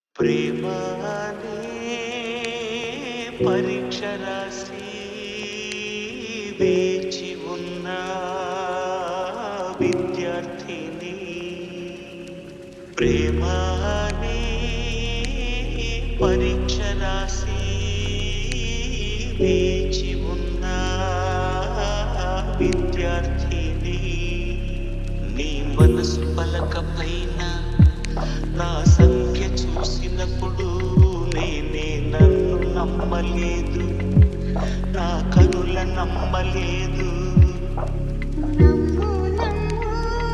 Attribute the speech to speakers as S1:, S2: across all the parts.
S1: ప్రేమనే పరీక్ష రాసి వేచి ఉన్న విద్యార్థిని ప్రేమనే పరీక్ష రాసి వేచి ఉన్న విద్యార్థిని నీ మనసు పలక పైన నా సంఖ్య చూసినప్పుడు నేనే నన్ను నమ్మలేదు నా కనుల నమ్మలేదు
S2: నమ్ము నమ్ము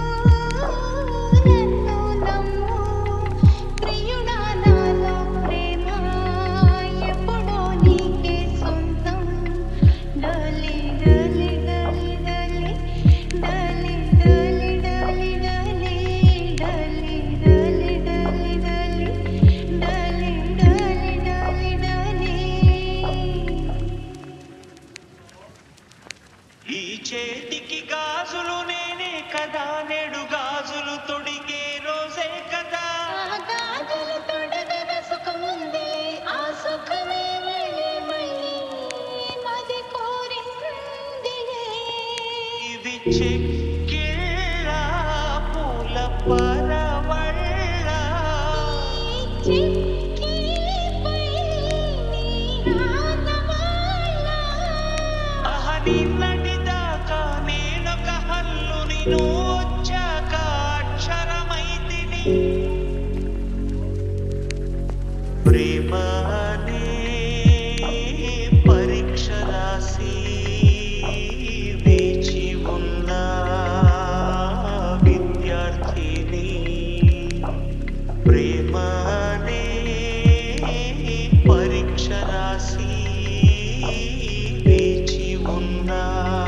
S2: నన్ను నమ్ము ప్రియుడా నాలో ప్రేమ ఎప్పుడో నీకే సొంతం డలి డలి డలి డలి డలి డలి డలి డలి డలి డలి డలి డలి డలి డలి డలి డలి
S1: ఈ చేతికి గాజులు నేనే కదా నేడు గాజులు తొడిగే రోజే కదా
S2: ఆ గాజులు తొడగన సుఖముంది, ఆ సుఖమే మళ్ళీ మళ్ళీ మది కోరిందిలే.
S1: ఇవి చెక్కిళ్ళ పూల పరవళ్ళ
S2: ఈ చిక్కిపై నీ ఆనవాళ్ళ.
S1: అహ నిన్నటి దాకా నేనొక హల్లుని నువ్వు వచ్చాక అక్షరమైతిని ప్రేమనే పరీక్ష రాసి వేచి ఉన్న విద్యార్థిని ప్రేమనే పరీక్ష రాసి వేచి ఉన్న